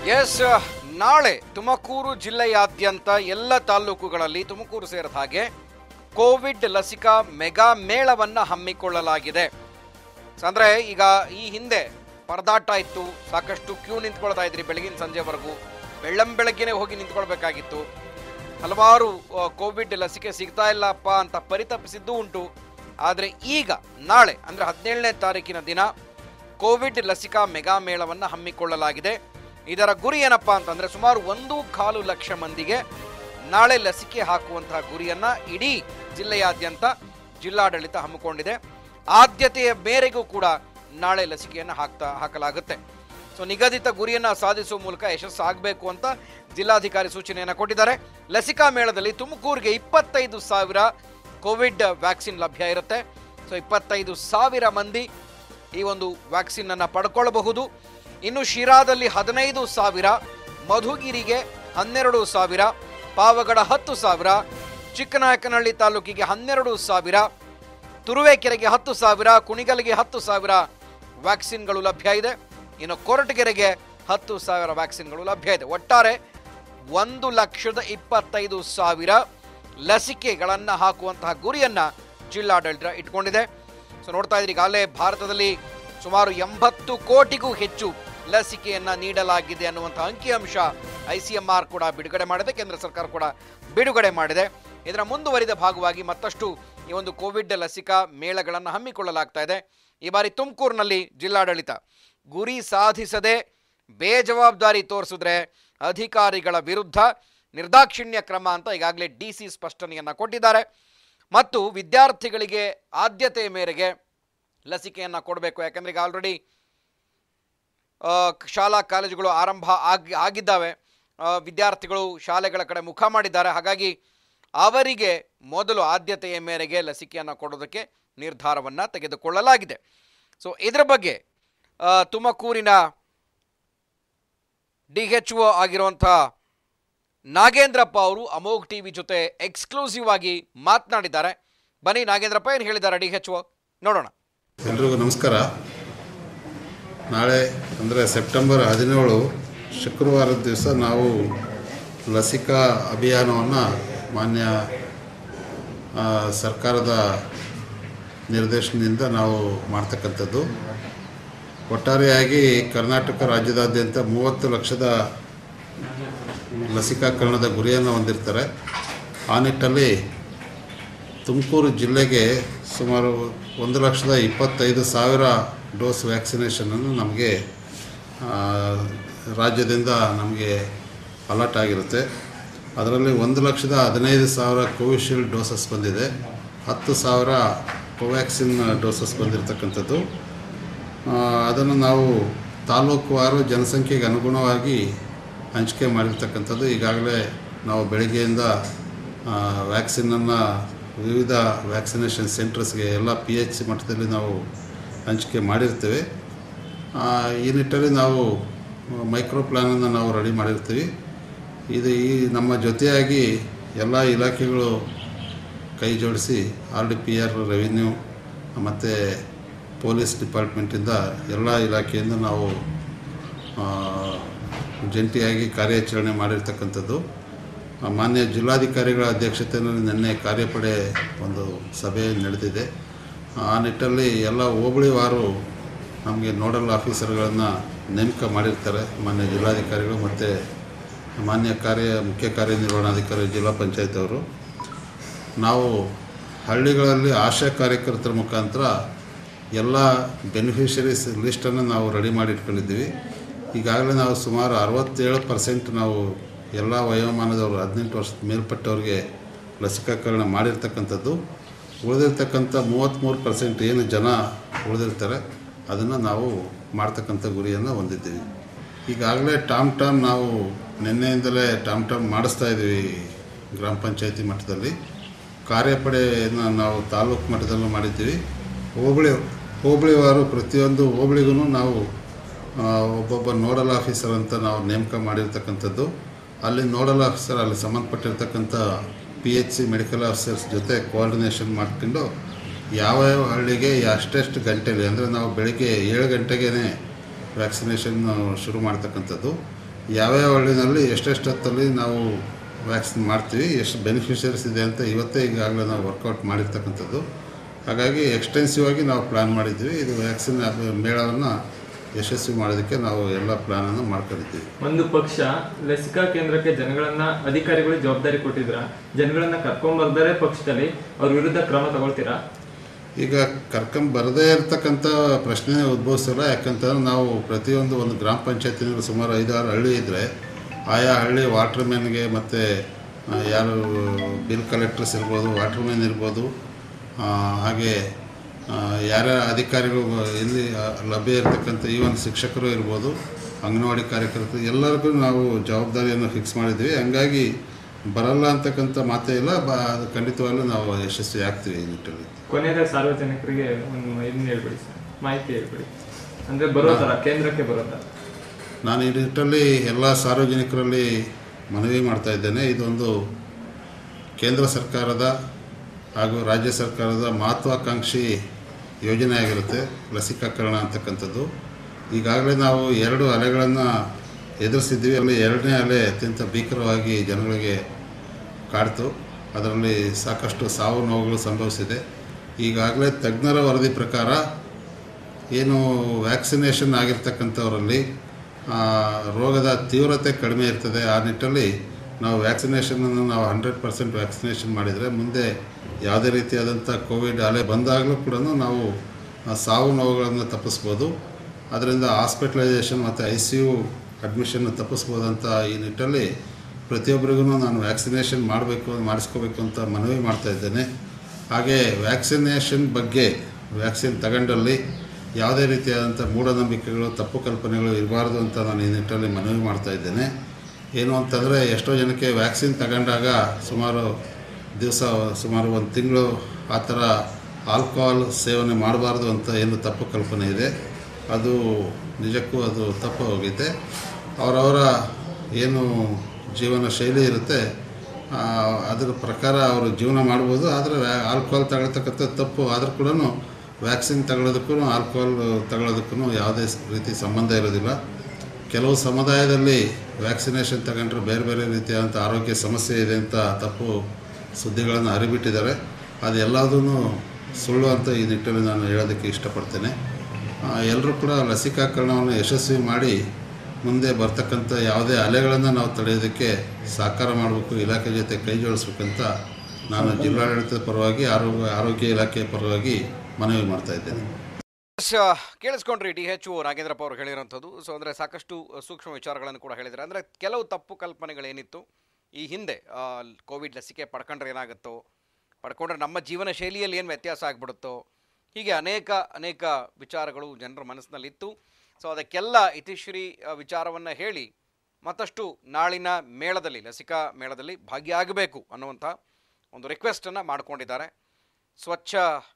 S ನಾಳೆ ತುಮಕೂರು ಜಿಲ್ಲೆಯಾದ್ಯಂತ ಎಲ್ಲ ತಾಲೂಕುಗಳಲ್ಲಿ ತುಮಕೂರು ಸೇರಿದ ಹಾಗೆ ಕೋವಿಡ್ ಲಸಿಕಾ ಮೆಗಾ ಮೇಳವನ್ನ ಹಮ್ಮಿಕೊಳ್ಳಲಾಗಿದೆ ಅಂದ್ರೆ ಈಗ ಈ ಹಿಂದೆ ಪರದಾಟ ಇತ್ತು ಸಾಕಷ್ಟು ಕ್ಯೂ ನಿಂತ್ಕೊಳ್ತಾ ಇದ್ರಿ ಬೆಳಗಿನ ಸಂಜೆವರೆಗೂ ಬೆಳ್ಳಂ ಬೆಳಗ್ಗೆನೆ ಹೋಗಿ ನಿಂತ್ಕೊಳ್ಬೇಕಾಗಿತ್ತು ಹಲವಾರು ಆ, ಕೋವಿಡ್ ಲಸಿಕೆ ಸಿಗ್ತಾ ಇಲ್ಲಪ್ಪ ಅಂತ ಪರಿತಪಿಸಿದ್ದು ಉಂಟು ಆದರೆ ಈಗ ನಾಳೆ ಅಂದ್ರೆ ಹದಿನೇಳನೇ ತಾರೀಕಿನ ದಿನ ಕೋವಿಡ್ ಲಸಿಕಾ ಮೆಗಾ ಮೇಳವನ್ನ ಹಮ್ಮಿಕೊಳ್ಳಲಾಗಿದೆ ಇದರ ಗುರಿ ಏನಪ್ಪಾ ಅಂತಂದ್ರೆ ಸುಮಾರು ಒಂದು ಕಾಲು ಲಕ್ಷ ಮಂದಿಗೆ ನಾಳೆ ಲಸಿಕೆ ಹಾಕುವಂತಹ ಗುರಿಯನ್ನ ಇಡೀ ಜಿಲ್ಲೆಯಾದ್ಯಂತ ಜಿಲ್ಲಾಡಳಿತ ಹಮ್ಮಿಕೊಂಡಿದೆ ಆದ್ಯತೆಯ ಮೇರೆಗೂ ಕೂಡ ನಾಳೆ ಲಸಿಕೆಯನ್ನು ಹಾಕ್ತಾ ಹಾಕಲಾಗುತ್ತೆ ಸೊ ನಿಗದಿತ ಗುರಿಯನ್ನ ಸಾಧಿಸುವ ಮೂಲಕ ಯಶಸ್ಸು ಆಗಬೇಕು ಅಂತ ಜಿಲ್ಲಾಧಿಕಾರಿ ಸೂಚನೆಯನ್ನು ಕೊಟ್ಟಿದ್ದಾರೆ ಲಸಿಕಾ ಮೇಳದಲ್ಲಿ ತುಮಕೂರಿಗೆ ಇಪ್ಪತ್ತೈದು ಸಾವಿರ ಕೋವಿಡ್ ವ್ಯಾಕ್ಸಿನ್ ಲಭ್ಯ ಇರುತ್ತೆ ಸೊ ಇಪ್ಪತ್ತೈದು ಸಾವಿರ ಮಂದಿ ಈ ಒಂದು ವ್ಯಾಕ್ಸಿನ್ ಅನ್ನ ಪಡ್ಕೊಳ್ಳಬಹುದು ಇನ್ನು ಶಿರಾದಲ್ಲಿ ಹದಿನೈದು ಸಾವಿರ ಮಧುಗಿರಿಗೆ ಹನ್ನೆರಡು ಸಾವಿರ ಪಾವಗಡ ಹತ್ತು ಸಾವಿರ ಚಿಕ್ಕನಾಯಕನಹಳ್ಳಿ ತಾಲೂಕಿಗೆ ಹನ್ನೆರಡು ಸಾವಿರ ತುರುವೇಕೆರೆಗೆ ಹತ್ತು ಸಾವಿರ ಕುಣಿಗಲ್ಗೆ ಹತ್ತು ಸಾವಿರ ವ್ಯಾಕ್ಸಿನ್ಗಳು ಲಭ್ಯ ಇದೆ ಇನ್ನು ಕೊರಟಗೆರೆಗೆ ಹತ್ತು ಸಾವಿರ ವ್ಯಾಕ್ಸಿನ್ಗಳು ಲಭ್ಯ ಇದೆ ಒಟ್ಟಾರೆ ಒಂದು ಲಕ್ಷದ ಇಪ್ಪತ್ತೈದು ಸಾವಿರ ಲಸಿಕೆಗಳನ್ನು ಹಾಕುವಂತಹ ಗುರಿಯನ್ನ ಜಿಲ್ಲಾಡಳಿತ ಇಟ್ಕೊಂಡಿದೆ ಸೊ ನೋಡ್ತಾ ಇದ್ರಿ ಈಗಾಗಲೇ ಭಾರತದಲ್ಲಿ ಸುಮಾರು ಎಂಬತ್ತು ಕೋಟಿಗೂ ಹೆಚ್ಚು ಲಸಿಕೆಯನ್ನ ನೀಡಲಾಗಿದೆ ಅನ್ನುವಂತಹ ಅಂಕಿಅಂಶ ಐ ಸಿ ಎಂ ಆರ್ ಕೂಡ ಬಿಡುಗಡೆ ಮಾಡಿದೆ ಕೇಂದ್ರ ಸರ್ಕಾರ ಕೂಡ ಬಿಡುಗಡೆ ಮಾಡಿದೆ ಇದರ ಮುಂದುವರಿದ ಭಾಗವಾಗಿ ಮತ್ತಷ್ಟು ಈ ಒಂದು ಕೋವಿಡ್ ಲಸಿಕಾ ಮೇಳಗಳನ್ನು ಹಮ್ಮಿಕೊಳ್ಳಲಾಗ್ತಾ ಇದೆ ಈ ಬಾರಿ ತುಮಕೂರಿನಲ್ಲಿ ಜಿಲ್ಲಾಡಳಿತ ಗುರಿ ಸಾಧಿಸದೆ ಬೇಜವಾಬ್ದಾರಿ ತೋರಿಸಿದ್ರೆ ಅಧಿಕಾರಿಗಳ ವಿರುದ್ಧ ನಿರ್ದಾಕ್ಷಿಣ್ಯ ಕ್ರಮ ಅಂತ ಈಗಾಗಲೇ ಡಿ ಸಿ ಸ್ಪಷ್ಟನೆಯನ್ನು ಕೊಟ್ಟಿದ್ದಾರೆ ಮತ್ತು ವಿದ್ಯಾರ್ಥಿಗಳಿಗೆ ಆದ್ಯತೆಯ ಮೇರೆಗೆ ಲಸಿಕೆಯನ್ನು ಕೊಡಬೇಕು ಯಾಕಂದ್ರೆ ಈಗ ಆಲ್ರೆಡಿ ಶಾಲಾ ಕಾಲೇಜುಗಳು ಆರಂಭ ಆಗಿ ಆಗಿದ್ದಾವೆ ಆ, ವಿದ್ಯಾರ್ಥಿಗಳು ಶಾಲೆಗಳ ಕಡೆ ಮುಖ ಮಾಡಿದ್ದಾರೆ ಹಾಗಾಗಿ ಅವರಿಗೆ ಮೊದಲು ಆದ್ಯತೆಯ ಮೇರೆಗೆ ಲಸಿಕೆಯನ್ನು ಕೊಡೋದಕ್ಕೆ ನಿರ್ಧಾರವನ್ನು ತೆಗೆದುಕೊಳ್ಳಲಾಗಿದೆ ಸೊ ಇದರ ಬಗ್ಗೆ ಆ, ತುಮಕೂರಿನ ಡಿ ಎಚ್ ಒ ಆಗಿರುವಂಥ ನಾಗೇಂದ್ರಪ್ಪ ಅವರು ಅಮೋಘ್ ಟಿವಿ ಜೊತೆ ಎಕ್ಸ್ಕ್ಲೂಸಿವ್ ಆಗಿ ಮಾತನಾಡಿದ್ದಾರೆ ಬನ್ನಿ ನಾಗೇಂದ್ರಪ್ಪ ಏನು ಹೇಳಿದ್ದಾರೆ ಡಿ ಎಚ್ ಒ ನೋಡೋಣ ಎಲ್ರಿಗೂ ನಮಸ್ಕಾರ ನಾಳೆ ಅಂದರೆ ಸೆಪ್ಟೆಂಬರ್ ಹದಿನೇಳು ಶುಕ್ರವಾರದ ದಿವಸ ನಾವು ಲಸಿಕಾ ಅಭಿಯಾನವನ್ನು ಮಾನ್ಯ ಆ, ಸರ್ಕಾರದ ನಿರ್ದೇಶನದಿಂದ ನಾವು ಮಾಡ್ತಕ್ಕಂಥದ್ದು ಒಟ್ಟಾರೆಯಾಗಿ ಕರ್ನಾಟಕ ರಾಜ್ಯದಾದ್ಯಂತ ಮೂವತ್ತು ಲಕ್ಷದ ಲಸಿಕಾಕರಣದ ಗುರಿಯನ್ನು ಹೊಂದಿರ್ತಾರೆ ಆ ನಿಟ್ಟಲ್ಲಿ ತುಮಕೂರು ಜಿಲ್ಲೆಗೆ ಸುಮಾರು ಒಂದು ಲಕ್ಷದ ಇಪ್ಪತ್ತೈದು ಸಾವಿರ ಡೋಸ್ ವ್ಯಾಕ್ಸಿನೇಷನನ್ನು ನಮಗೆ ಆ, ರಾಜ್ಯದಿಂದ ನಮಗೆ ಅಲರ್ಟ್ ಆಗಿರುತ್ತೆ ಅದರಲ್ಲಿ ಒಂದು ಲಕ್ಷದ ಹದಿನೈದು ಸಾವಿರ ಕೋವಿಶೀಲ್ಡ್ ಡೋಸಸ್ ಬಂದಿದೆ ಹತ್ತು ಸಾವಿರ ಕೋವ್ಯಾಕ್ಸಿನ್ ಡೋಸಸ್ ಬಂದಿರತಕ್ಕಂಥದ್ದು ಅದನ್ನು ನಾವು ತಾಲೂಕುವಾರು ಜನಸಂಖ್ಯೆಗೆ ಅನುಗುಣವಾಗಿ ಹಂಚಿಕೆ ಮಾಡಿರ್ತಕ್ಕಂಥದ್ದು ಈಗಾಗಲೇ ನಾವು ಬೆಳಗ್ಗೆಯಿಂದ ವ್ಯಾಕ್ಸಿನನ್ನು ವಿವಿಧ ವ್ಯಾಕ್ಸಿನೇಷನ್ ಸೆಂಟರ್ಸ್ಗೆ ಎಲ್ಲ ಪಿ ಎಚ್ ಸಿ ಮಟ್ಟದಲ್ಲಿ ನಾವು ಹಂಚಿಕೆ ಮಾಡಿರ್ತೇವೆ ಆ, ಈ ನಿಟ್ಟಲ್ಲಿ ನಾವು ಮೈಕ್ರೋ ಪ್ಲ್ಯಾನನ್ನು ನಾವು ರೆಡಿ ಮಾಡಿರ್ತೀವಿ ಇದು ಈ ನಮ್ಮ ಜೊತೆಯಾಗಿ ಎಲ್ಲ ಇಲಾಖೆಗಳು ಕೈ ಜೋಡಿಸಿ R D P R revenue ಮತ್ತು ಪೊಲೀಸ್ ಡಿಪಾರ್ಟ್ಮೆಂಟಿಂದ ಎಲ್ಲ ಇಲಾಖೆಯಿಂದ ನಾವು ಆ, ಜಂಟಿಯಾಗಿ ಕಾರ್ಯಾಚರಣೆ ಮಾಡಿರ್ತಕ್ಕಂಥದ್ದು ಆ, ಮಾನ್ಯ ಜಿಲ್ಲಾಧಿಕಾರಿಗಳ ಅಧ್ಯಕ್ಷತೆಯಲ್ಲಿ ನಿನ್ನೆ ಕಾರ್ಯಪಡೆ ಒಂದು ಸಭೆ ನಡೆದಿದೆ ಆ ನಿಟ್ಟಲ್ಲಿ ಎಲ್ಲ ಹೋಬಳಿವಾರು ನಮಗೆ ನೋಡಲ್ ಆಫೀಸರ್ಗಳನ್ನು ನೇಮಕ ಮಾಡಿರ್ತಾರೆ ಮಾನ್ಯ ಜಿಲ್ಲಾಧಿಕಾರಿಗಳು ಮತ್ತು ಮಾನ್ಯ ಕಾರ್ಯ ಮುಖ್ಯ ಕಾರ್ಯನಿರ್ವಹಣಾಧಿಕಾರಿ ಜಿಲ್ಲಾ ಪಂಚಾಯತ್ ಅವರು ನಾವು ಹಳ್ಳಿಗಳಲ್ಲಿ ಆಶಾ ಕಾರ್ಯಕರ್ತರ ಮುಖಾಂತರ ಎಲ್ಲ ಬೆನಿಫಿಷರೀಸ್ ಲಿಸ್ಟನ್ನು ನಾವು ರೆಡಿ ಮಾಡಿ ಇಟ್ಕೊಂಡಿದ್ದೀವಿ ಈಗಾಗಲೇ ನಾವು ಸುಮಾರು ಅರವತ್ತೇಳು ಪರ್ಸೆಂಟ್ ನಾವು ಎಲ್ಲ ವಯೋಮಾನದವರು ಹದಿನೆಂಟು ವರ್ಷದ ಮೇಲ್ಪಟ್ಟವ್ರಿಗೆ ಲಸಿಕಾಕರಣ ಮಾಡಿರ್ತಕ್ಕಂಥದ್ದು ಉಳಿದಿರ್ತಕ್ಕಂಥ ಮೂವತ್ತ್ಮೂರು ಪರ್ಸೆಂಟ್ ಏನು ಜನ ಉಳಿದಿರ್ತಾರೆ ಅದನ್ನು ನಾವು ಮಾಡ್ತಕ್ಕಂಥ ಗುರಿಯನ್ನು ಹೊಂದಿದ್ದೀವಿ ಈಗಾಗಲೇ ಟಾಮ್ ಟಾಮ್ ನಾವು ನಿನ್ನೆಯಿಂದಲೇ ಟಾಮ್ ಟಾಮ್ ಮಾಡಿಸ್ತಾ ಇದ್ದೀವಿ ಗ್ರಾಮ ಪಂಚಾಯತಿ ಮಟ್ಟದಲ್ಲಿ ಕಾರ್ಯಪಡೆಯನ್ನು ನಾವು ತಾಲೂಕು ಮಟ್ಟದಲ್ಲೂ ಮಾಡಿದ್ದೀವಿ ಹೋಬಳಿ ಹೋಬಳಿವಾರು ಪ್ರತಿಯೊಂದು ಹೋಬಳಿಗೂ ನಾವು ಆ, ಒಬ್ಬೊಬ್ಬ ನೋಡಲ್ ಆಫೀಸರ್ ಅಂತ ನಾವು ನೇಮಕ ಮಾಡಿರ್ತಕ್ಕಂಥದ್ದು ಅಲ್ಲಿ ನೋಡಲ್ ಆಫೀಸರ್ ಅಲ್ಲಿ ಸಂಬಂಧಪಟ್ಟಿರ್ತಕ್ಕಂಥ P H C medical officers ಜೊತೆ ಕೋಆರ್ಡಿನೇಷನ್ ಮಾಡ್ಕೊಂಡು ಯಾವ ಯಾವ ಹಳ್ಳಿಗೆ ಎಷ್ಟೆಷ್ಟು ಗಂಟೆಲಿ ಅಂದರೆ ನಾವು ಬೆಳಿಗ್ಗೆ ಏಳು ಗಂಟೆಗೇ ವ್ಯಾಕ್ಸಿನೇಷನ್ ಶುರು ಮಾಡ್ತಕ್ಕಂಥದ್ದು ಯಾವ್ಯಾವ ಹಳ್ಳಿನಲ್ಲಿ ಎಷ್ಟೆಷ್ಟೊತ್ತಲ್ಲಿ ನಾವು ವ್ಯಾಕ್ಸಿನ್ ಮಾಡ್ತೀವಿ ಎಷ್ಟು ಬೆನಿಫಿಷರೀಸ್ ಇದೆ ಅಂತ ಇವತ್ತೇ ಈಗಾಗಲೇ ನಾವು ವರ್ಕೌಟ್ ಮಾಡಿರ್ತಕ್ಕಂಥದ್ದು ಹಾಗಾಗಿ ಎಕ್ಸ್ಟೆನ್ಸಿವ್ ಆಗಿ ನಾವು ಪ್ಲ್ಯಾನ್ ಮಾಡಿದ್ವಿ ಇದು ವ್ಯಾಕ್ಸಿನ್ ಮೇಳವನ್ನು ಯಶಸ್ವಿ ಮಾಡೋದಕ್ಕೆ ನಾವು ಎಲ್ಲ ಪ್ಲ್ಯಾನನ್ನು ಮಾಡ್ಕೊಂಡಿದ್ದೀವಿ ಒಂದು ಪಕ್ಷ ಲಸಿಕಾ ಕೇಂದ್ರಕ್ಕೆ ಜನಗಳನ್ನ ಅಧಿಕಾರಿಗಳು ಜವಾಬ್ದಾರಿ ಕೊಟ್ಟಿದ್ರ ಜನಗಳನ್ನ ಕರ್ಕೊಂಡ್ ಬರ್ದರೆ ಪಕ್ಷದಲ್ಲಿ ಅವ್ರ ವಿರುದ್ಧ ಕ್ರಮ ತಗೊಳ್ತೀರಾ ಈಗ ಕರ್ಕೊಂಡ್ ಬರದೇ ಇರತಕ್ಕಂಥ ಪ್ರಶ್ನೆ ಉದ್ಭವಿಸಲ್ಲ ಯಾಕಂತಂದ್ರೆ ನಾವು ಪ್ರತಿಯೊಂದು ಒಂದು ಗ್ರಾಮ ಪಂಚಾಯತಿನಲ್ಲಿ ಸುಮಾರು ಐದಾರು ಹಳ್ಳಿ ಇದ್ದರೆ ಆಯಾ ಹಳ್ಳಿ ವಾಟರ್ ಮ್ಯಾನ್ಗೆ ಮತ್ತು ಯಾರು ಬಿಲ್ ಕಲೆಕ್ಟರ್ಸ್ ಇರ್ಬೋದು ವಾಟರ್ ಮ್ಯಾನ್ ಇರ್ಬೋದು ಆ, ಹಾಗೆ ಆ, ಯಾರ್ಯಾರ ಅಧಿಕಾರಿಗಳು ಇಲ್ಲಿ ಆ, ಲಭ್ಯ ಇರತಕ್ಕಂಥ ಈವನ್ ಶಿಕ್ಷಕರು ಇರ್ಬೋದು ಅಂಗನವಾಡಿ ಕಾರ್ಯಕರ್ತರು ಎಲ್ಲರಿಗೂ ನಾವು ಜವಾಬ್ದಾರಿಯನ್ನು ಫಿಕ್ಸ್ ಮಾಡಿದ್ವಿ ಹಂಗಾಗಿ ಬರಲ್ಲ ಅಂತಕ್ಕಂಥ ಮಾತೇ ಇಲ್ಲ ಬ ಅದು ಖಂಡಿತವಾಗ್ಲೂ ನಾವು ಯಶಸ್ವಿ ಆಗ್ತೀವಿ ಈ ನಿಟ್ಟಲ್ಲಿ ಕೊನೆಯದಾಗಿ ಸಾರ್ವಜನಿಕರಿಗೆ ಒಂದು ಇದನ್ನ ಹೇಳ್ಬಿಡಿ ಸರ್ ಮಾಹಿತಿ ಹೇಳ್ಬಿಡಿ ಅಂದ್ರೆ ಬರೋ ತರ ಕೇಂದ್ರಕ್ಕೆ ಬರೋ ತರ ನಾನು ಈ ನಿಟ್ಟಲ್ಲಿ ಎಲ್ಲ ಸಾರ್ವಜನಿಕರಲ್ಲಿ ಮನವಿ ಮಾಡ್ತಾ ಇದ್ದೇನೆ ಇದೊಂದು ಕೇಂದ್ರ ಸರ್ಕಾರದ ಹಾಗೂ ರಾಜ್ಯ ಸರ್ಕಾರದ ಮಹತ್ವಾಕಾಂಕ್ಷಿ ಯೋಜನೆ ಆಗಿರುತ್ತೆ ಲಸಿಕಾಕರಣ ಅಂತಕ್ಕಂಥದ್ದು ಈಗಾಗಲೇ ನಾವು ಎರಡು ಅಲೆಗಳನ್ನು ಎದುರಿಸಿದ್ವಿ ಅಲ್ಲಿ ಎರಡನೇ ಅಲೆ ಅತ್ಯಂತ ಭೀಕರವಾಗಿ ಜನಗಳಿಗೆ ಕಾಡ್ತು ಅದರಲ್ಲಿ ಸಾಕಷ್ಟು ಸಾವು ನೋವುಗಳು ಸಂಭವಿಸಿದೆ ಈಗಾಗಲೇ ತಜ್ಞರ ವರದಿ ಪ್ರಕಾರ ಏನು ವ್ಯಾಕ್ಸಿನೇಷನ್ ಆಗಿರ್ತಕ್ಕಂಥವರಲ್ಲಿ ಆ, ರೋಗದ ತೀವ್ರತೆ ಕಡಿಮೆ ಇರ್ತದೆ ಆ ನಿಟ್ಟಲ್ಲಿ ನಾವು ವ್ಯಾಕ್ಸಿನೇಷನನ್ನು ನಾವು ಹಂಡ್ರೆಡ್ ಪರ್ಸೆಂಟ್ ವ್ಯಾಕ್ಸಿನೇಷನ್ ಮಾಡಿದರೆ ಮುಂದೆ ಯಾವುದೇ ರೀತಿಯಾದಂಥ ಕೋವಿಡ್ ಅಲೆ ಬಂದಾಗಲೂ ಕೂಡ ನಾವು ಆ ಸಾವು ನೋವುಗಳನ್ನು ತಪ್ಪಿಸ್ಬೋದು ಅದರಿಂದ ಹಾಸ್ಪಿಟಲೈಸೇಷನ್ ಮತ್ತು ಐ ಸಿ ಯು ಅಡ್ಮಿಷನ್ ತಪ್ಪಿಸ್ಬೋದಂತ ಈ ನಿಟ್ಟಲ್ಲಿ ಪ್ರತಿಯೊಬ್ಬರಿಗೂ ನಾನು ವ್ಯಾಕ್ಸಿನೇಷನ್ ಮಾಡಬೇಕು ಮಾಡಿಸ್ಕೋಬೇಕು ಅಂತ ಮನವಿ ಮಾಡ್ತಾ ಇದ್ದೇನೆ ಹಾಗೆ ವ್ಯಾಕ್ಸಿನೇಷನ್ ಬಗ್ಗೆ ವ್ಯಾಕ್ಸಿನ್ ತಗೊಂಡಲ್ಲಿ ಯಾವುದೇ ರೀತಿಯಾದಂಥ ಮೂಢನಂಬಿಕೆಗಳು ತಪ್ಪು ಕಲ್ಪನೆಗಳು ಇರಬಾರ್ದು ಅಂತ ನಾನು ಈ ನಿಟ್ಟಲ್ಲಿ ಮನವಿ ಮಾಡ್ತಾ ಇದ್ದೇನೆ ಏನು ಅಂತಂದರೆ ಎಷ್ಟೋ ಜನಕ್ಕೆ ವ್ಯಾಕ್ಸಿನ್ ತಗೊಂಡಾಗ ಸುಮಾರು ದಿವಸ ಸುಮಾರು ಒಂದು ತಿಂಗಳು ಆ ಥರ ಆಲ್ಕೋಹಾಲ್ ಸೇವನೆ ಮಾಡಬಾರ್ದು ಅಂತ ಏನು ತಪ್ಪು ಕಲ್ಪನೆ ಇದೆ ಅದು ನಿಜಕ್ಕೂ ಅದು ತಪ್ಪು ಹೋಗಿದೆ ಅವರವರ ಏನು ಜೀವನ ಶೈಲಿ ಇರುತ್ತೆ ಆ, ಅದರ ಪ್ರಕಾರ ಅವರು ಜೀವನ ಮಾಡ್ಬೋದು ಆದರೆ ಆಲ್ಕೋಹಾಲ್ ತಗೊಳ್ತಕ್ಕಂಥ ತಪ್ಪು ಆದರೂ ಕೂಡ ವ್ಯಾಕ್ಸಿನ್ ತಗೊಳ್ಳೋದಕ್ಕೂ ಆಲ್ಕೋಹಾಲ್ ತಗೊಳ್ಳೋದಕ್ಕೂ ಯಾವುದೇ ಸ್- ರೀತಿ ಸಂಬಂಧ ಇರೋದಿಲ್ಲ ಕೆಲವು ಸಮುದಾಯದಲ್ಲಿ ವ್ಯಾಕ್ಸಿನೇಷನ್ ತಗೊಂಡ್ರೆ ಬೇರೆ ಬೇರೆ ರೀತಿಯಾದಂಥ ಆರೋಗ್ಯ ಸಮಸ್ಯೆ ಇದೆ ಅಂತ ತಪ್ಪು ಸುದ್ದಿಗಳನ್ನು ಹರಿಬಿಟ್ಟಿದ್ದಾರೆ ಅದೆಲ್ಲದೂ ಸುಳ್ಳು ಅಂತ ಈ ನಿಟ್ಟಲ್ಲಿ ನಾನು ಹೇಳೋದಕ್ಕೆ ಇಷ್ಟಪಡ್ತೇನೆ ಎಲ್ಲರೂ ಕೂಡ ಲಸಿಕಾಕರಣವನ್ನು ಯಶಸ್ವಿ ಮಾಡಿ ಮುಂದೆ ಬರ್ತಕ್ಕಂಥ ಯಾವುದೇ ಅಲೆಗಳನ್ನು ನಾವು ತಡೆಯೋದಕ್ಕೆ ಸಹಕಾರ ಮಾಡಬೇಕು ಇಲಾಖೆ ಜೊತೆ ಕೈ ಜೋಡಿಸ್ಬೇಕಂತ ನಾನು ಜಿಲ್ಲಾಡಳಿತದ ಪರವಾಗಿ ಆರೋಗ್ಯ ಆರೋಗ್ಯ ಇಲಾಖೆಯ ಪರವಾಗಿ ಮನವಿ ಮಾಡ್ತಾ ಇದ್ದೇನೆ ಶ- ಕೇಳಿಸ್ಕೊಂಡ್ರಿ ಡಿ ಎಚ್ ಒ ನಾಗೇಂದ್ರಪ್ಪ ಅವರು ಹೇಳಿರೋಂಥದ್ದು ಸೊ ಅಂದರೆ ಸಾಕಷ್ಟು ಸೂಕ್ಷ್ಮ ವಿಚಾರಗಳನ್ನು ಕೂಡ ಹೇಳಿದ್ದಾರೆ ಅಂದರೆ ಕೆಲವು ತಪ್ಪು ಕಲ್ಪನೆಗಳೇನಿತ್ತು ಈ ಹಿಂದೆ ಆ, ಕೋವಿಡ್ ಲಸಿಕೆ ಪಡ್ಕೊಂಡ್ರೆ ಏನಾಗುತ್ತೋ ಪಡ್ಕೊಂಡ್ರೆ ನಮ್ಮ ಜೀವನ ಶೈಲಿಯಲ್ಲಿ ಏನು ವ್ಯತ್ಯಾಸ ಆಗ್ಬಿಡುತ್ತೋ ಹೀಗೆ ಅನೇಕ ಅನೇಕ ವಿಚಾರಗಳು ಜನರ ಮನಸ್ಸಿನಲ್ಲಿತ್ತು ಸೊ ಅದಕ್ಕೆಲ್ಲ ಇತಿಶ್ರೀ ವಿಚಾರವನ್ನು ಹೇಳಿ ಮತ್ತಷ್ಟು ನಾಳಿನ ಮೇಳದಲ್ಲಿ ಲಸಿಕಾ ಮೇಳದಲ್ಲಿ ಭಾಗಿಯಾಗಬೇಕು ಅನ್ನುವಂಥ ಒಂದು ರಿಕ್ವೆಸ್ಟನ್ನು ಮಾಡ್ಕೊಂಡಿದ್ದಾರೆ ಸ್ವಚ್ಛ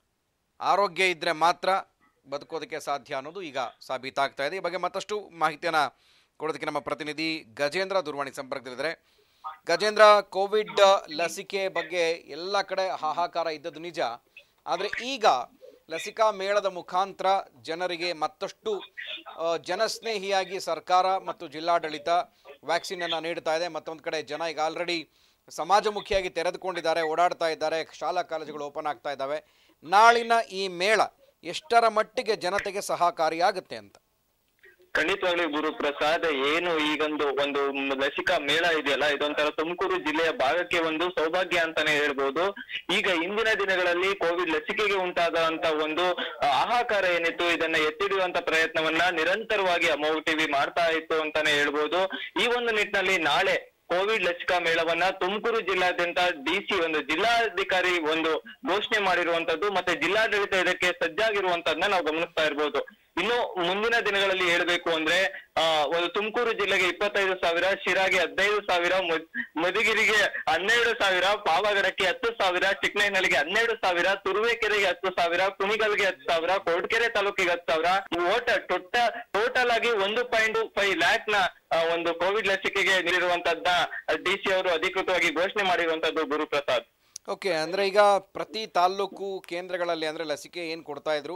ಆರೋಗ್ಯ ಇದ್ದರೆ ಮಾತ್ರ ಬದುಕೋದಕ್ಕೆ ಸಾಧ್ಯ ಅನ್ನೋದು ಈಗ ಸಾಬೀತಾಗ್ತಾ ಇದೆ ಈ ಬಗ್ಗೆ ಮತ್ತಷ್ಟು ಮಾಹಿತಿಯನ್ನು ಕೊಡೋದಕ್ಕೆ ನಮ್ಮ ಪ್ರತಿನಿಧಿ ಗಜೇಂದ್ರ ದೂರವಾಣಿ ಸಂಪರ್ಕದಲ್ಲಿದ್ದಾರೆ ಗಜೇಂದ್ರ ಕೋವಿಡ್ ಲಸಿಕೆ ಬಗ್ಗೆ ಎಲ್ಲ ಕಡೆ ಹಾಹಾಕಾರ ಇದ್ದದ್ದು ನಿಜ ಆದರೆ ಈಗ ಲಸಿಕಾ ಮೇಳದ ಮುಖಾಂತರ ಜನರಿಗೆ ಮತ್ತಷ್ಟು ಆ, ಜನಸ್ನೇಹಿಯಾಗಿ ಸರ್ಕಾರ ಮತ್ತು ಜಿಲ್ಲಾಡಳಿತ ವ್ಯಾಕ್ಸಿನ್ ಅನ್ನು ನೀಡ್ತಾ ಇದೆ ಮತ್ತೊಂದು ಕಡೆ ಜನ ಈಗ ಆಲ್ರೆಡಿ ಸಮಾಜಮುಖಿಯಾಗಿ ತೆರೆದುಕೊಂಡಿದ್ದಾರೆ ಓಡಾಡ್ತಾ ಇದ್ದಾರೆ ಶಾಲಾ ಕಾಲೇಜುಗಳು ಓಪನ್ ಆಗ್ತಾ ಇದ್ದಾವೆ ನಾಳಿನ ಈ ಮೇಳ ಎಷ್ಟರ ಮಟ್ಟಿಗೆ ಜನತೆಗೆ ಸಹಕಾರಿಯಾಗುತ್ತೆ ಅಂತ ಖಂಡಿತವಾಗ್ಲೂ ಗುರುಪ್ರಸಾದ್ ಏನು ಈಗೊಂದು ಒಂದು ಮ್- ಲಸಿಕಾ ಮೇಳ ಇದೆಯಲ್ಲ ಇದೊಂಥರ ತುಮಕೂರು ಜಿಲ್ಲೆಯ ಭಾಗಕ್ಕೆ ಒಂದು ಸೌಭಾಗ್ಯ ಅಂತಾನೆ ಹೇಳ್ಬೋದು ಈಗ ಇಂದಿನ ದಿನಗಳಲ್ಲಿ ಕೋವಿಡ್ ಲಸಿಕೆಗೆ ಉಂಟಾದಂತ ಒಂದು ಆ, ಹಾಹಾಕಾರ ಏನಿತ್ತು ಇದನ್ನ ಎತ್ತಿಡುವಂತ ಪ್ರಯತ್ನವನ್ನ ನಿರಂತರವಾಗಿ ಅಮೋಘ ಟಿವಿ ಮಾಡ್ತಾ ಇತ್ತು ಅಂತಾನೆ ಹೇಳ್ಬೋದು ಈ ಒಂದು ನಿಟ್ಟಿನಲ್ಲಿ ನಾಳೆ ಕೋವಿಡ್ ಲಸಿಕಾ ಮೇಳವನ್ನ ತುಮಕೂರು ಜಿಲ್ಲಾದ್ಯಂತ ಡಿಸಿ ಒಂದು ಜಿಲ್ಲಾಧಿಕಾರಿ ಒಂದು ಘೋಷಣೆ ಮಾಡಿರುವಂತದ್ದು ಮತ್ತೆ ಜಿಲ್ಲಾಡಳಿತ ಇದಕ್ಕೆ ಸಜ್ಜಾಗಿರುವಂತದನ್ನ ನಾವು ಗಮನಿಸ್ತಾ ಇರ್ಬೋದು ಇನ್ನು ಮುಂದಿನ ದಿನಗಳಲ್ಲಿ ಹೇಳ್ಬೇಕು ಅಂದ್ರೆ ಆ ಒಂದು ತುಮಕೂರು ಜಿಲ್ಲೆಗೆ ಇಪ್ಪತ್ತೈದು ಸಾವಿರ ಶಿರಾಗೆ ಹದಿನೈದು ಸಾವಿರ ಮದ್- ಮಧುಗಿರಿಗೆ ಹನ್ನೆರಡು ಸಾವಿರ ಪಾವಗಡಕ್ಕೆ ಹತ್ತು ಸಾವಿರ ಚಿಕ್ಕನಹಳ್ಳಿಗೆ ಹನ್ನೆರಡು ಸಾವಿರ ತುರುವೇಕೆರೆಗೆ ಹತ್ತು ಸಾವಿರ ಕುಣಿಗಲ್ಗೆ ಹತ್ತು ಸಾವಿರ ಕೊರಟಗೆರೆ ತಾಲೂಕಿಗೆ ಹತ್ತು ಸಾವಿರ ಓಟ ಟೊಟ್ಟ ಟೋಟಲ್ ಆಗಿ ಒಂದು ಪಾಯಿಂಟ್ ಫೈವ್ ಲ್ಯಾಕ್ ನ ಆ, ಒಂದು ಕೋವಿಡ್ ಲಸಿಕೆಗೆ ನೀಡಿರುವಂತದ್ದನ್ನ ಡಿ ಸಿ ಅವರು ಅಧಿಕೃತವಾಗಿ ಘೋಷಣೆ ಮಾಡಿರುವಂತದ್ದು ಗುರುಪ್ರಸಾದ್ ಓಕೆ ಅಂದರೆ ಈಗ ಪ್ರತಿ ತಾಲ್ಲೂಕು ಕೇಂದ್ರಗಳಲ್ಲಿ ಅಂದರೆ ಲಸಿಕೆ ಏನು ಕೊಡ್ತಾ ಇದ್ರು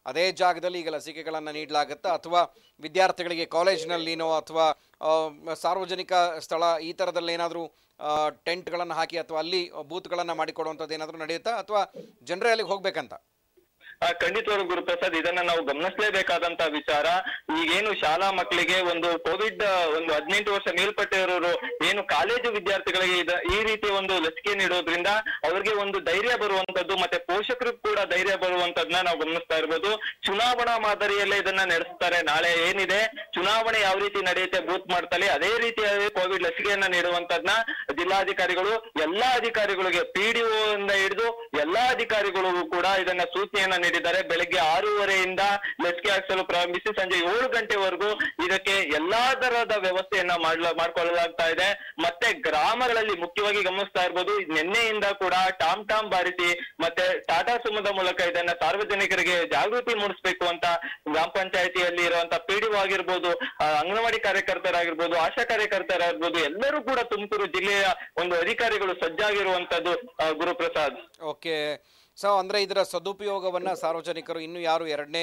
ಅದೇ ಜಾಗದಲ್ಲಿ ಈಗ ಲಸಿಕೆಗಳನ್ನು ನೀಡಲಾಗುತ್ತಾ ಅಥವಾ ವಿದ್ಯಾರ್ಥಿಗಳಿಗೆ ಕಾಲೇಜಿನಲ್ಲಿನೋ ಅಥವಾ ಆ, ಸಾರ್ವಜನಿಕ ಸ್ಥಳ ಈ ಥರದಲ್ಲಿ ಏನಾದರೂ ಟೆಂಟ್ಗಳನ್ನು ಹಾಕಿ ಅಥವಾ ಅಲ್ಲಿ ಬೂತ್ಗಳನ್ನು ಮಾಡಿಕೊಡುವಂಥದ್ದು ಏನಾದರೂ ನಡೆಯುತ್ತಾ ಅಥವಾ ಜನರೇ ಅಲ್ಲಿಗೆ ಹೋಗ್ಬೇಕಂತ ಆ, ಖಂಡಿತವಾಗ್ಲೂ ಗುರುಪ್ರಸಾದ್ ಇದನ್ನ ನಾವು ಗಮನಿಸಲೇಬೇಕಾದಂತ ವಿಚಾರ ಈಗೇನು ಶಾಲಾ ಮಕ್ಕಳಿಗೆ ಒಂದು ಕೋವಿಡ್ ಒಂದು ಹದಿನೆಂಟು ವರ್ಷ ಮೇಲ್ಪಟ್ಟಿರೋರು ಏನು ಕಾಲೇಜು ವಿದ್ಯಾರ್ಥಿಗಳಿಗೆ ಇದ- ಈ ರೀತಿ ಒಂದು ಲಸಿಕೆ ನೀಡೋದ್ರಿಂದ ಅವ್ರಿಗೆ ಒಂದು ಧೈರ್ಯ ಬರುವಂತದ್ದು ಮತ್ತೆ ಪೋಷಕರು ಕೂಡ ಧೈರ್ಯ ಬರುವಂತದ್ನ ನಾವು ಗಮನಿಸ್ತಾ ಇರ್ಬೋದು ಚುನಾವಣಾ ಮಾದರಿಯಲ್ಲೇ ಇದನ್ನ ನಡೆಸ್ತಾರೆ ನಾಳೆ ಏನಿದೆ ಚುನಾವಣೆ ಯಾವ ರೀತಿ ನಡೆಯುತ್ತೆ ಬೂತ್ ಮಾಡ್ತಾರೆ ಅದೇ ರೀತಿಯಾಗಿ ಕೋವಿಡ್ ಲಸಿಕೆಯನ್ನ ನೀಡುವಂತದ್ನ ಜಿಲ್ಲಾಧಿಕಾರಿಗಳು ಎಲ್ಲಾ ಅಧಿಕಾರಿಗಳಿಗೆ ಪಿಡಿಒ ಇಂದ ಹಿಡಿದು ಎಲ್ಲಾ ಅಧಿಕಾರಿಗಳಿಗೂ ಕೂಡ ಇದನ್ನ ಸೂಚನೆಯನ್ನ ನೀಡಿದ್ದಾರೆ ಬೆಳಗ್ಗೆ ಆರೂವರೆಯಿಂದ ಲಸಿಕೆ ಹಾಕಿಸಲು ಪ್ರಾರಂಭಿಸಿ ಸಂಜೆ ಏಳು ಗಂಟೆವರೆಗೂ ಇದಕ್ಕೆ ಎಲ್ಲಾ ತರಹದ ವ್ಯವಸ್ಥೆಯನ್ನ ಮಾಡ್ಲ ಮಾಡ್ಕೊಳ್ಳಲಾಗ್ತಾ ಇದೆ ಮತ್ತೆ ಗ್ರಾಮಗಳಲ್ಲಿ ಮುಖ್ಯವಾಗಿ ಗಮನಿಸ್ತಾ ಇರ್ಬೋದು ನಿನ್ನೆಯಿಂದ ಕೂಡ ಟಾಮ್ ಟಾಮ್ ಬಾರಿಸಿ ಮತ್ತೆ ಟಾಟಾ ಸುಮದ ಮೂಲಕ ಇದನ್ನ ಸಾರ್ವಜನಿಕರಿಗೆ ಜಾಗೃತಿ ಮೂಡಿಸ್ಬೇಕು ಅಂತ ಗ್ರಾಮ ಪಂಚಾಯತಿಯಲ್ಲಿ ಇರುವಂತ ಪಿಡಿಒ ಆಗಿರ್ಬೋದು ಆ, ಅಂಗನವಾಡಿ ಕಾರ್ಯಕರ್ತರಾಗಿರ್ಬೋದು ಆಶಾ ಕಾರ್ಯಕರ್ತರಾಗಿರ್ಬೋದು ಎಲ್ಲರೂ ಕೂಡ ತುಮಕೂರು ಜಿಲ್ಲೆಯ ಒಂದು ಅಧಿಕಾರಿಗಳು ಸಜ್ಜಾಗಿರುವಂತದ್ದು ಆ, ಗುರುಪ್ರಸಾದ್ ಓಕೆ ಸೊ ಅಂದರೆ ಇದರ ಸದುಪಯೋಗವನ್ನು ಸಾರ್ವಜನಿಕರು ಇನ್ನೂ ಯಾರು ಎರಡನೇ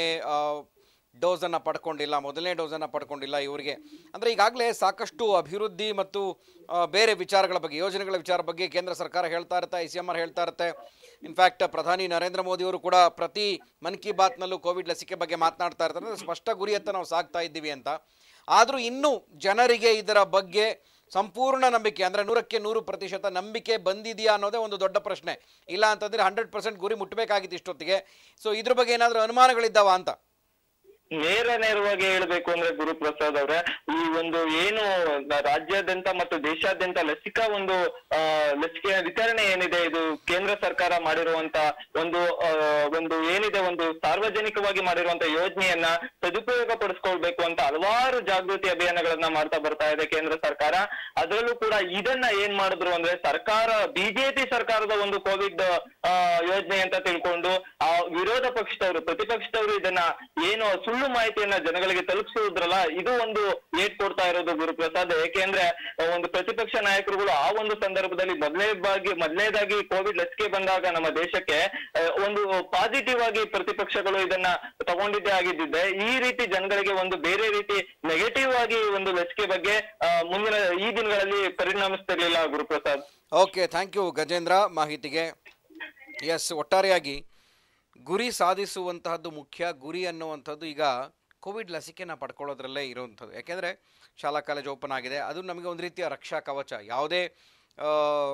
ಡೋಸನ್ನು ಪಡ್ಕೊಂಡಿಲ್ಲ ಮೊದಲನೇ ಡೋಸನ್ನು ಪಡ್ಕೊಂಡಿಲ್ಲ ಇವರಿಗೆ ಅಂದರೆ ಈಗಾಗಲೇ ಸಾಕಷ್ಟು ಅಭಿವೃದ್ಧಿ ಮತ್ತು ಆ, ಬೇರೆ ವಿಚಾರಗಳ ಬಗ್ಗೆ ಯೋಜನೆಗಳ ವಿಚಾರ ಬಗ್ಗೆ ಕೇಂದ್ರ ಸರ್ಕಾರ ಹೇಳ್ತಾ ಇರುತ್ತೆ ಐ ಸಿ ಎಮ್ ಆರ್ ಹೇಳ್ತಾ ಇರುತ್ತೆ ಇನ್ಫ್ಯಾಕ್ಟ್ ಪ್ರಧಾನಿ ನರೇಂದ್ರ ಮೋದಿಯವರು ಕೂಡ ಪ್ರತಿ ಮನ್ ಕಿ ಬಾತ್ನಲ್ಲೂ ಕೋವಿಡ್ ಲಸಿಕೆ ಬಗ್ಗೆ ಮಾತನಾಡ್ತಾ ಇರ್ತಾರೆ ಅಂದ್ರೆ ಸ್ಪಷ್ಟ ಗುರಿಯತ್ತ ನಾವು ಸಾಗ್ತಾ ಇದ್ದೀವಿ ಅಂತ ಆದರೂ ಇನ್ನೂ ಜನರಿಗೆ ಇದರ ಬಗ್ಗೆ ಸಂಪೂರ್ಣ ನಂಬಿಕೆ ಅಂದರೆ ನೂರಕ್ಕೆ ನೂರು ಪ್ರತಿಶತ ನಂಬಿಕೆ ಬಂದಿದೆಯಾ ಅನ್ನೋದೇ ಒಂದು ದೊಡ್ಡ ಪ್ರಶ್ನೆ ಇಲ್ಲ ಅಂತಂದರೆ ಹಂಡ್ರೆಡ್ ಪರ್ಸೆಂಟ್ ಗುರಿ ಮುಟ್ಟಬೇಕಾಗಿತ್ತು ಇಷ್ಟೊತ್ತಿಗೆ ಸೊ ಇದ್ರ ಬಗ್ಗೆ ಏನಾದರೂ ಅನುಮಾನಗಳಿದ್ದಾವ ಅಂತ ನೇರ ನೇರವಾಗಿ ಹೇಳ್ಬೇಕು ಅಂದ್ರೆ ಗುರುಪ್ರಸಾದ್ ಅವ್ರೆ ಈ ಒಂದು ಏನು ನ- ರಾಜ್ಯಾದ್ಯಂತ ಮತ್ತು ದೇಶಾದ್ಯಂತ ಲಸಿಕಾ ಒಂದು ಆ, ಲಸಿಕೆಯ ವಿತರಣೆ ಏನಿದೆ ಇದು ಕೇಂದ್ರ ಸರ್ಕಾರ ಮಾಡಿರುವಂತ ಒಂದು ಆ, ಒಂದು ಏನಿದೆ ಒಂದು ಸಾರ್ವಜನಿಕವಾಗಿ ಮಾಡಿರುವಂತ ಯೋಜನೆಯನ್ನ ಸದುಪಯೋಗ ಪಡಿಸ್ಕೊಳ್ಬೇಕು ಅಂತ ಹಲವಾರು ಜಾಗೃತಿ ಅಭಿಯಾನಗಳನ್ನ ಮಾಡ್ತಾ ಬರ್ತಾ ಇದೆ ಕೇಂದ್ರ ಸರ್ಕಾರ ಅದರಲ್ಲೂ ಕೂಡ ಇದನ್ನ ಏನ್ ಮಾಡಿದ್ರು ಅಂದ್ರೆ ಸರ್ಕಾರ ಬಿಜೆಪಿ ಸರ್ಕಾರದ ಒಂದು ಕೋವಿಡ್ ಯೋಜನೆ ಅಂತ ತಿಳ್ಕೊಂಡು ಆ ವಿರೋಧ ಪಕ್ಷದವರು ಪ್ರತಿಪಕ್ಷದವರು ಇದನ್ನ ಏನು ಸುಳ್ಳು ಮಾಹಿತಿಯನ್ನ ಜನಗಳಿಗೆ ತಲುಪಿಸುವುದ್ರಲ್ಲ ಇದು ಒಂದು ಏಟ್ ಕೊಡ್ತಾ ಇರೋದು ಗುರುಪ್ರಸಾದ್ ಏಕೆಂದ್ರೆ ಆ, ಒಂದು ಪ್ರತಿಪಕ್ಷ ನಾಯಕರುಗಳು ಆ ಒಂದು ಸಂದರ್ಭದಲ್ಲಿ ಮೊದಲನೇದಾಗಿ ಮೊದಲನೇದಾಗಿ ಕೋವಿಡ್ ಲಸಿಕೆ ಬಂದಾಗ ನಮ್ಮ ದೇಶಕ್ಕೆ ಆ, ಒಂದು ಪಾಸಿಟಿವ್ ಆಗಿ ಪ್ರತಿಪಕ್ಷಗಳು ಇದನ್ನ ತಗೊಂಡಿದ್ದೇ ಆಗಿದ್ದಿದೆ ಈ ರೀತಿ ಜನಗಳಿಗೆ ಒಂದು ಬೇರೆ ರೀತಿ ನೆಗೆಟಿವ್ ಆಗಿ ಒಂದು ಲಸಿಕೆ ಬಗ್ಗೆ ಆ, ಮುಂದಿನ ಈ ದಿನಗಳಲ್ಲಿ ಪರಿಣಮಿಸ್ತಿರ್ಲಿಲ್ಲ Guruprasad okay thank you Gajendra ಮಾಹಿತಿಗೆ ಎಸ್ ಒಟ್ಟಾರೆಯಾಗಿ ಗುರಿ ಸಾಧಿಸುವಂತಹದ್ದು ಮುಖ್ಯ ಗುರಿ ಅನ್ನುವಂಥದ್ದು ಈಗ ಕೋವಿಡ್ ಲಸಿಕೆನ ಪಡ್ಕೊಳ್ಳೋದ್ರಲ್ಲೇ ಇರುವಂಥದ್ದು ಯಾಕೆಂದರೆ ಶಾಲಾ ಕಾಲೇಜ್ ಓಪನ್ ಆಗಿದೆ ಅದು ನಮಗೆ ಒಂದು ರೀತಿಯ ರಕ್ಷಾ ಕವಚ ಯಾವುದೇ ಆ,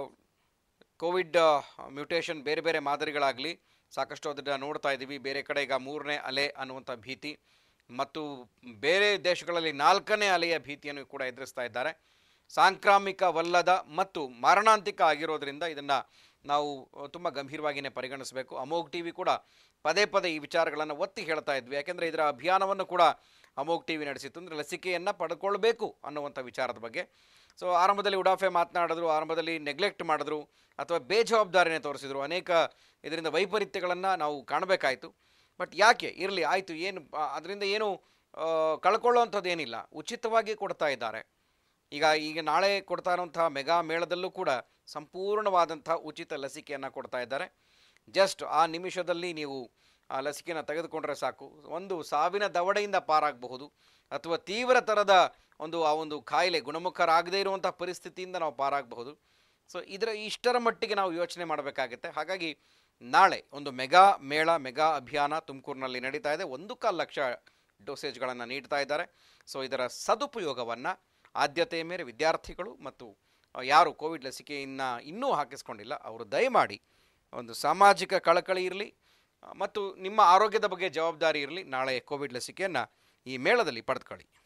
ಕೋವಿಡ್ ಮ್ಯೂಟೇಷನ್ ಬೇರೆ ಬೇರೆ ಮಾದರಿಗಳಾಗಲಿ ಸಾಕಷ್ಟು ಅದನ್ನು ನೋಡ್ತಾ ಇದ್ದೀವಿ ಬೇರೆ ಕಡೆ ಈಗ ಮೂರನೇ ಅಲೆ ಅನ್ನುವಂಥ ಭೀತಿ ಮತ್ತು ಬೇರೆ ದೇಶಗಳಲ್ಲಿ ನಾಲ್ಕನೇ ಅಲೆಯ ಭೀತಿಯನ್ನು ಕೂಡ ಎದುರಿಸ್ತಾ ಇದ್ದಾರೆ ಸಾಂಕ್ರಾಮಿಕವಲ್ಲದ ಮತ್ತು ಮಾರಣಾಂತಿಕ ಆಗಿರೋದ್ರಿಂದ ಇದನ್ನು ನಾವು ತುಂಬ ಗಂಭೀರವಾಗಿಯೇ ಪರಿಗಣಿಸಬೇಕು ಅಮೋಘ್ ಟಿ ವಿ ಕೂಡ ಪದೇ ಪದೇ ಈ ವಿಚಾರಗಳನ್ನು ಒತ್ತಿ ಹೇಳ್ತಾ ಇದ್ವಿ ಯಾಕೆಂದರೆ ಇದರ ಅಭಿಯಾನವನ್ನು ಕೂಡ ಅಮೋಘ್ ಟಿ ವಿ ನಡೆಸಿತ್ತು ಅಂದರೆ ಲಸಿಕೆಯನ್ನು ಪಡ್ಕೊಳ್ಬೇಕು ಅನ್ನುವಂಥ ವಿಚಾರದ ಬಗ್ಗೆ ಸೊ ಆರಂಭದಲ್ಲಿ ಉಡಾಫೆ ಮಾತನಾಡಿದ್ರು ಆರಂಭದಲ್ಲಿ ನೆಗ್ಲೆಕ್ಟ್ ಮಾಡಿದ್ರು ಅಥವಾ ಬೇಜವಾಬ್ದಾರಿನೇ ತೋರಿಸಿದ್ರು ಅನೇಕ ಇದರಿಂದ ವೈಪರೀತ್ಯಗಳನ್ನು ನಾವು ಕಾಣಬೇಕಾಯಿತು ಬಟ್ ಯಾಕೆ ಇರಲಿ ಆಯಿತು ಏನು ಅದರಿಂದ ಏನು ಆ, ಕಳ್ಕೊಳ್ಳೋವಂಥದ್ದು ಏನಿಲ್ಲ ಉಚಿತವಾಗಿ ಕೊಡ್ತಾ ಇದ್ದಾರೆ ಈಗ ಈಗ ನಾಳೆ ಕೊಡ್ತಾ ಇರುವಂತಹ ಮೆಗಾ ಮೇಳದಲ್ಲೂ ಕೂಡ ಸಂಪೂರ್ಣವಾದಂಥ ಉಚಿತ ಲಸಿಕೆಯನ್ನು ಕೊಡ್ತಾ ಇದ್ದಾರೆ ಜಸ್ಟ್ ಆ ನಿಮಿಷದಲ್ಲಿ ನೀವು ಆ ಲಸಿಕೆನ ತೆಗೆದುಕೊಂಡ್ರೆ ಸಾಕು ಒಂದು ಸಾವಿನ ದವಡೆಯಿಂದ ಪಾರಾಗಬಹುದು ಅಥವಾ ತೀವ್ರ ಥರದ ಒಂದು ಆ ಒಂದು ಕಾಯಿಲೆ ಗುಣಮುಖರಾಗದೇ ಇರುವಂಥ ಪರಿಸ್ಥಿತಿಯಿಂದ ನಾವು ಪಾರಾಗಬಹುದು ಸೊ ಇದರ ಇಷ್ಟರ ಮಟ್ಟಿಗೆ ನಾವು ಯೋಚನೆ ಮಾಡಬೇಕಾಗುತ್ತೆ ಹಾಗಾಗಿ ನಾಳೆ ಒಂದು ಮೆಗಾ ಮೇಳ ಮೆಗಾ ಅಭಿಯಾನ ತುಮಕೂರಿನಲ್ಲಿ ನಡೀತಾ ಇದೆ ಒಂದು ಕಾಲು ಲಕ್ಷ ಡೋಸೇಜ್ಗಳನ್ನು ನೀಡ್ತಾ ಇದ್ದಾರೆ ಸೊ ಇದರ ಸದುಪಯೋಗವನ್ನು ಆದ್ಯತೆಯ ಮೇರೆ ವಿದ್ಯಾರ್ಥಿಗಳು ಮತ್ತು ಆ, ಯಾರು ಕೋವಿಡ್ ಲಸಿಕೆಯನ್ನು ಇನ್ನೂ ಹಾಕಿಸ್ಕೊಂಡಿಲ್ಲ ಅವರು ದಯಮಾಡಿ ಒಂದು ಸಾಮಾಜಿಕ ಕಳಕಳಿ ಇರಲಿ ಮತ್ತು ನಿಮ್ಮ ಆರೋಗ್ಯದ ಬಗ್ಗೆ ಜವಾಬ್ದಾರಿ ಇರಲಿ ನಾಳೆ ಕೋವಿಡ್ ಲಸಿಕೆಯನ್ನು ಈ ಮೇಳದಲ್ಲಿ ಪಡೆದುಕೊಳ್ಳಿ